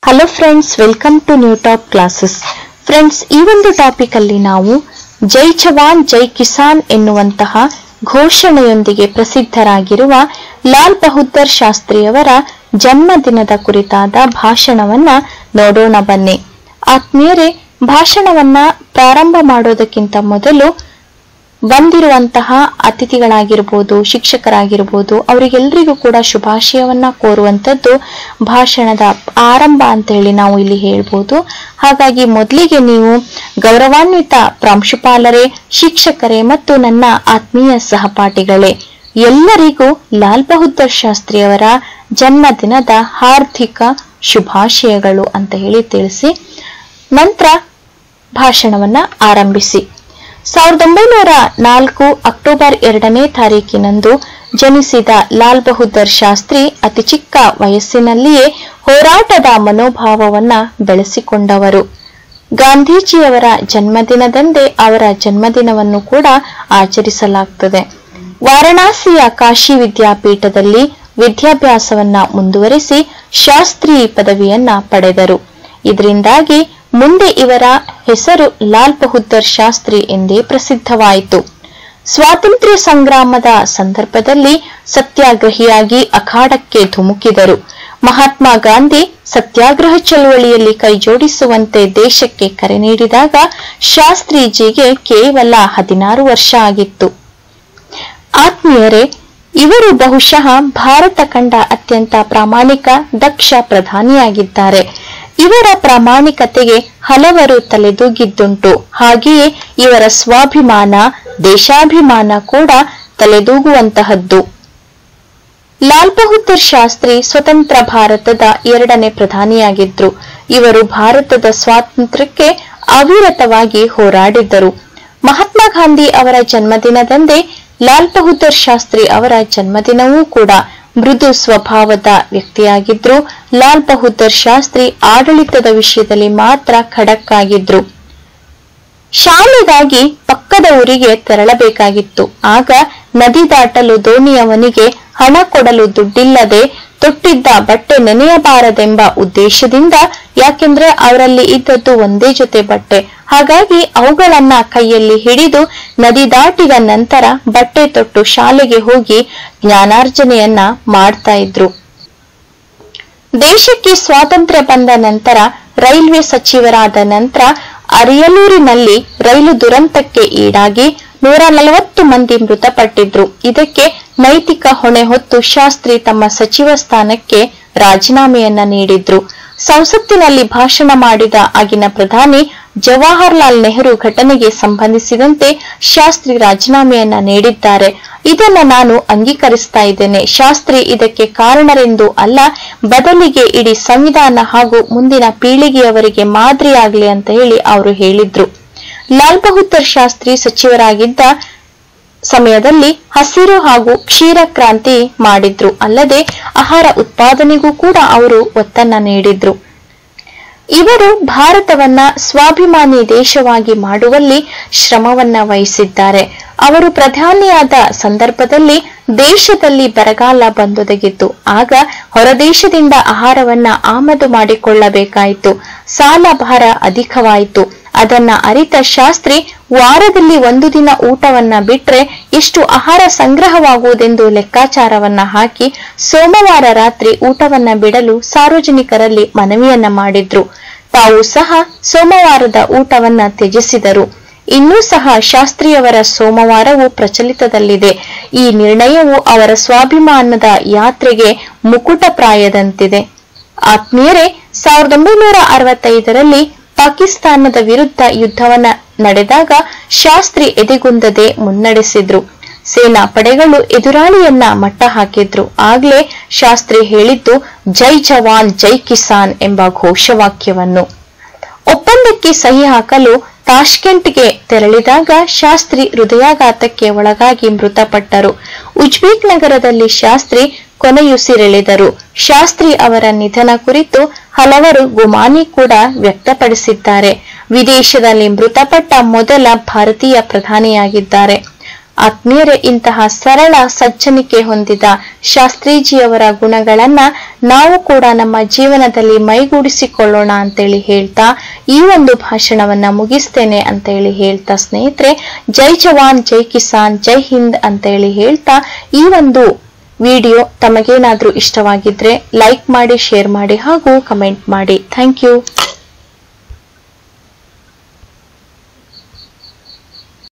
hello friends welcome to new top classes friends ಈ ಒಂದು topic ಅಲ್ಲಿ ನಾವು ಜೈ ಜವಾನ್ ಜೈ ಕಿಸಾನ್ ಎನ್ನುವಂತಹ ಘೋಷಣೆಯೊಂದಿಗೆ ಪ್ರಸಿದ್ಧರಾಗಿರುವ ಲಾಲ್ ಬಹದ್ದೂರ್ ಶಾಸ್ತ್ರಿಯವರ ಜನ್ಮದಿನದ ಕುರಿತಾದ ಭಾಷಣವನ್ನ ನೋಡೋಣ ಬನ್ನಿ ಆತ್ಮೀಯರೇ ಭಾಷಣವನ್ನ ಪ್ರಾರಂಭ ಮಾಡೋದಕ್ಕಿಂತ ಮೊದಲು ಬಂದಿರುವಂತಹ ಅತಿಥಿಗಳಾಗಿರ್ಬೋದು ಶಿಕ್ಷಕರಾಗಿರ್ಬೋದು ಅವರಿಗೆಲ್ಲರಿಗೂ ಕೂಡ ಶುಭಾಶಯವನ್ನ ಕೋರುವಂಥದ್ದು ಭಾಷಣದ ಆರಂಭ ಅಂತ ಹೇಳಿ ನಾವು ಇಲ್ಲಿ ಹೇಳ್ಬೋದು ಹಾಗಾಗಿ ಮೊದಲಿಗೆ ನೀವು ಗೌರವಾನ್ವಿತ ಪ್ರಾಂಶುಪಾಲರೇ ಶಿಕ್ಷಕರೇ ಮತ್ತು ನನ್ನ ಆತ್ಮೀಯ ಸಹಪಾಠಿಗಳೇ ಎಲ್ಲರಿಗೂ ಲಾಲ್ ಬಹದ್ದೂರ್ ಶಾಸ್ತ್ರಿಯವರ ಜನ್ಮದಿನದ ಹಾರ್ದಿಕ ಶುಭಾಶಯಗಳು ಅಂತ ಹೇಳಿ ತಿಳಿಸಿ ನಂತರ ಭಾಷಣವನ್ನ ಆರಂಭಿಸಿ ಸಾವಿರದ ಒಂಬೈನೂರ ನಾಲ್ಕು ಅಕ್ಟೋಬರ್ ಎರಡನೇ ತಾರೀಕಿನಂದು ಜನಿಸಿದ ಲಾಲ್ ಬಹದ್ದೂರ್ ಶಾಸ್ತ್ರಿ ಅತಿ ಚಿಕ್ಕ ವಯಸ್ಸಿನಲ್ಲಿಯೇ ಹೋರಾಟದ ಮನೋಭಾವವನ್ನ ಬೆಳೆಸಿಕೊಂಡವರು ಗಾಂಧೀಜಿಯವರ ಜನ್ಮದಿನದಂದೇ ಅವರ ಜನ್ಮದಿನವನ್ನು ಕೂಡ ಆಚರಿಸಲಾಗುತ್ತದೆ ವಾರಣಾಸಿಯ ಕಾಶಿ ವಿದ್ಯಾಪೀಠದಲ್ಲಿ ವಿದ್ಯಾಭ್ಯಾಸವನ್ನ ಮುಂದುವರಿಸಿ ಶಾಸ್ತ್ರಿ ಪದವಿಯನ್ನ ಪಡೆದರು ಇದರಿಂದಾಗಿ ಮುಂದೆ ಇವರ ಹೆಸರು ಲಾಲ್ ಬಹದ್ದೂರ್ ಶಾಸ್ತ್ರಿ ಎಂದೇ ಪ್ರಸಿದ್ಧವಾಯಿತು ಸ್ವಾತಂತ್ರ್ಯ ಸಂಗ್ರಾಮದ ಸಂದರ್ಭದಲ್ಲಿ ಸತ್ಯಾಗ್ರಹಿಯಾಗಿ ಅಖಾಡಕ್ಕೆ ಧುಮುಕಿದರು ಮಹಾತ್ಮ ಗಾಂಧಿ ಸತ್ಯಾಗ್ರಹ ಚಳುವಳಿಯಲ್ಲಿ ಕೈಜೋಡಿಸುವಂತೆ ದೇಶಕ್ಕೆ ಕರೆ ನೀಡಿದಾಗ ಶಾಸ್ತ್ರೀಜಿಗೆ ಕೇವಲ ಹದಿನಾರು ವರ್ಷ ಆಗಿತ್ತು ಆತ್ಮೀಯರೇ ಇವರು ಬಹುಶಃ ಭಾರತ ಕಂಡ ಅತ್ಯಂತ ಪ್ರಾಮಾಣಿಕ ದಕ್ಷ ಪ್ರಧಾನಿಯಾಗಿದ್ದಾರೆ ಇವರ ಪ್ರಾಮಾಣಿಕತೆಗೆ ಹಲವರು ತಲೆದೂಗಿದ್ದುಂಟು ಹಾಗೆಯೇ ಇವರ ಸ್ವಾಭಿಮಾನ ದೇಶಾಭಿಮಾನ ಕೂಡ ತಲೆದೂಗುವಂತಹದ್ದು ಲಾಲ್ ಬಹದ್ದೂರ್ ಶಾಸ್ತ್ರಿ ಸ್ವತಂತ್ರ ಭಾರತದ ಎರಡನೇ ಪ್ರಧಾನಿಯಾಗಿದ್ರು ಇವರು ಭಾರತದ ಸ್ವಾತಂತ್ರ್ಯಕ್ಕೆ ಅವಿರತವಾಗಿ ಹೋರಾಡಿದ್ದರು ಮಹಾತ್ಮ ಗಾಂಧಿ ಅವರ ಜನ್ಮದಿನದಂದೇ ಲಾಲ್ ಬಹದ್ದೂರ್ ಶಾಸ್ತ್ರಿ ಅವರ ಜನ್ಮದಿನವೂ ಕೂಡ ಮೃದು ಸ್ವಭಾವದ ವ್ಯಕ್ತಿಯಾಗಿದ್ರು ಲಾಲ್ ಬಹದ್ದೂರ್ ಶಾಸ್ತ್ರಿ ಆಡಳಿತದ ವಿಷಯದಲ್ಲಿ ಮಾತ್ರ ಖಡಕ್ ಆಗಿದ್ರು ಶಾಲೆಗಾಗಿ ಪಕ್ಕದ ಊರಿಗೆ ತೆರಳಬೇಕಾಗಿತ್ತು ಆಗ ನದಿ ದಾಟಲು ದೋಣಿಯವನಿಗೆ ಹಣ ಕೊಡಲು ದುಡ್ಡಿಲ್ಲದೆ ತೊಟ್ಟಿದ್ದ ಬಟ್ಟೆ ನೆನೆಯಬಾರದೆಂಬ ಉದ್ದೇಶದಿಂದ ಯಾಕೆಂದ್ರೆ ಅವರಲ್ಲಿ ಇದ್ದದ್ದು ಒಂದೇ ಜೊತೆ ಬಟ್ಟೆ ಹಾಗಾಗಿ ಅವುಗಳನ್ನ ಕೈಯಲ್ಲಿ ಹಿಡಿದು ನದಿ ದಾಟಿದ ನಂತರ ಬಟ್ಟೆ ತೊಟ್ಟು ಶಾಲೆಗೆ ಹೋಗಿ ಜ್ಞಾನಾರ್ಜನೆಯನ್ನ ಮಾಡ್ತಾ ಇದ್ರು ದೇಶಕ್ಕೆ ಸ್ವಾತಂತ್ರ್ಯ ಬಂದ ನಂತರ ರೈಲ್ವೆ ಸಚಿವರಾದ ನಂತರ ಅರಿಯಲೂರಿನಲ್ಲಿ ರೈಲು ದುರಂತಕ್ಕೆ ಈಡಾಗಿ ನೂರ ನಲವತ್ತು ಮಂದಿ ಮೃತಪಟ್ಟಿದ್ರು ಇದಕ್ಕೆ ನೈತಿಕ ಹೊಣೆ ಹೊತ್ತು ಶಾಸ್ತ್ರಿ ತಮ್ಮ ಸಚಿವ ಸ್ಥಾನಕ್ಕೆ ರಾಜೀನಾಮೆಯನ್ನ ನೀಡಿದ್ರು ಸಂಸತ್ತಿನಲ್ಲಿ ಭಾಷಣ ಮಾಡಿದ ಆಗಿನ ಪ್ರಧಾನಿ ಜವಾಹರ್ಲಾಲ್ ನೆಹರು ಘಟನೆಗೆ ಸಂಬಂಧಿಸಿದಂತೆ ಶಾಸ್ತ್ರಿ ರಾಜೀನಾಮೆಯನ್ನ ನೀಡಿದ್ದಾರೆ ಇದನ್ನ ನಾನು ಅಂಗೀಕರಿಸ್ತಾ ಇದ್ದೇನೆ ಶಾಸ್ತ್ರಿ ಇದಕ್ಕೆ ಕಾರಣರೆಂದು ಅಲ್ಲ ಬದಲಿಗೆ ಇಡೀ ಸಂವಿಧಾನ ಹಾಗೂ ಮುಂದಿನ ಪೀಳಿಗೆಯವರಿಗೆ ಮಾದರಿಯಾಗ್ಲಿ ಅಂತ ಹೇಳಿ ಅವರು ಹೇಳಿದ್ರು ಲಾಲ್ ಬಹದ್ದೂರ್ ಶಾಸ್ತ್ರಿ ಸಚಿವರಾಗಿದ್ದ ಸಮಯದಲ್ಲಿ ಹಸಿರು ಹಾಗೂ ಕ್ಷೀರ ಕ್ರಾಂತಿ ಮಾಡಿದ್ರು ಅಲ್ಲದೆ ಆಹಾರ ಉತ್ಪಾದನೆಗೂ ಕೂಡ ಅವರು ಒತ್ತನ್ನ ನೀಡಿದ್ರು ಇವರು ಭಾರತವನ್ನ ಸ್ವಾಭಿಮಾನಿ ದೇಶವಾಗಿ ಮಾಡುವಲ್ಲಿ ಶ್ರಮವನ್ನ ವಹಿಸಿದ್ದಾರೆ ಅವರು ಪ್ರಧಾನಿಯಾದ ಸಂದರ್ಭದಲ್ಲಿ ದೇಶದಲ್ಲಿ ಬರಗಾಲ ಬಂದೊದಗಿತ್ತು ಆಗ ಹೊರದೇಶದಿಂದ ಆಹಾರವನ್ನ ಆಮದು ಮಾಡಿಕೊಳ್ಳಬೇಕಾಯಿತು ಸಾಲ ಭಾರ ಅಧಿಕವಾಯಿತು ಅದನ್ನ ಅರಿತ ಶಾಸ್ತ್ರಿ ವಾರದಲ್ಲಿ ಒಂದು ದಿನ ಊಟವನ್ನ ಬಿಟ್ರೆ ಎಷ್ಟು ಆಹಾರ ಸಂಗ್ರಹವಾಗುವುದೆಂದು ಲೆಕ್ಕಾಚಾರವನ್ನ ಹಾಕಿ ಸೋಮವಾರ ರಾತ್ರಿ ಊಟವನ್ನ ಬಿಡಲು ಸಾರ್ವಜನಿಕರಲ್ಲಿ ಮನವಿಯನ್ನ ಮಾಡಿದ್ರು ತಾವು ಸಹ ಸೋಮವಾರದ ಊಟವನ್ನ ತ್ಯಜಿಸಿದರು ಇನ್ನೂ ಸಹ ಶಾಸ್ತ್ರಿಯವರ ಸೋಮವಾರವು ಪ್ರಚಲಿತದಲ್ಲಿದೆ ಈ ನಿರ್ಣಯವು ಅವರ ಸ್ವಾಭಿಮಾನದ ಯಾತ್ರೆಗೆ ಮುಕುಟಪ್ರಾಯದಂತಿದೆ ಆತ್ಮೀಯರೇ ಸಾವಿರದ ಒಂಬೈನೂರ ಅರವತ್ತೈದರಲ್ಲಿ ಪಾಕಿಸ್ತಾನದ ವಿರುದ್ಧ ಯುದ್ಧವನ್ನ ನಡೆದಾಗ ಶಾಸ್ತ್ರಿ ಎದೆಗುಂದದೆ ಮುನ್ನಡೆಸಿದ್ರು ಸೇನಾ ಪಡೆಗಳು ಎದುರಾಳಿಯನ್ನ ಮಟ್ಟ ಹಾಕಿದ್ರು ಆಗ್ಲೇ ಶಾಸ್ತ್ರಿ ಹೇಳಿದ್ದು ಜೈ ಜವಾನ್ ಜೈ ಕಿಸಾನ್ ಎಂಬ ಘೋಷವಾಕ್ಯವನ್ನು ಒಪ್ಪಂದಕ್ಕೆ ಸಹಿ ಹಾಕಲು ತಾಷ್ಕೆಂಟ್ಗೆ ತೆರಳಿದಾಗ ಶಾಸ್ತ್ರಿ ಹೃದಯಾಘಾತಕ್ಕೆ ಒಳಗಾಗಿ ಮೃತಪಟ್ಟರು ಉಜ್ಬೇಕ್ ನಗರದಲ್ಲಿ ಶಾಸ್ತ್ರಿ ಕೊನೆಯುಸಿರೆಳೆದರು ಶಾಸ್ತ್ರಿ ಅವರ ನಿಧನ ಕುರಿತು ಹಲವರು ಗುಮಾನಿ ಕೂಡ ವ್ಯಕ್ತಪಡಿಸಿದ್ದಾರೆ ವಿದೇಶದಲ್ಲಿ ಮೃತಪಟ್ಟ ಮೊದಲ ಭಾರತೀಯ ಪ್ರಧಾನಿಯಾಗಿದ್ದಾರೆ ಆತ್ಮೀಯರೇ ಇಂತಹ ಸರಳ ಸಜ್ಜನಿಕೆ ಹೊಂದಿದ ಶಾಸ್ತ್ರೀಜಿಯವರ ಗುಣಗಳನ್ನ ನಾವು ಕೂಡ ನಮ್ಮ ಜೀವನದಲ್ಲಿ ಮೈಗೂಡಿಸಿಕೊಳ್ಳೋಣ ಅಂತೇಳಿ ಹೇಳ್ತಾ ಈ ಒಂದು ಭಾಷಣವನ್ನ ಮುಗಿಸ್ತೇನೆ ಅಂತೇಳಿ ಹೇಳ್ತಾ ಸ್ನೇಹಿತರೆ ಜೈ ಜವಾನ್ ಜೈ ಕಿಸಾನ್ ಜೈ ಹಿಂದ್ ಅಂತೇಳಿ ಹೇಳ್ತಾ ಈ ಒಂದು ವಿಡಿಯೋ ತಮಗೇನಾದ್ರೂ ಇಷ್ಟವಾಗಿದ್ರೆ ಲೈಕ್ ಮಾಡಿ ಶೇರ್ ಮಾಡಿ ಹಾಗೂ ಕಮೆಂಟ್ ಮಾಡಿ ಥ್ಯಾಂಕ್ ಯು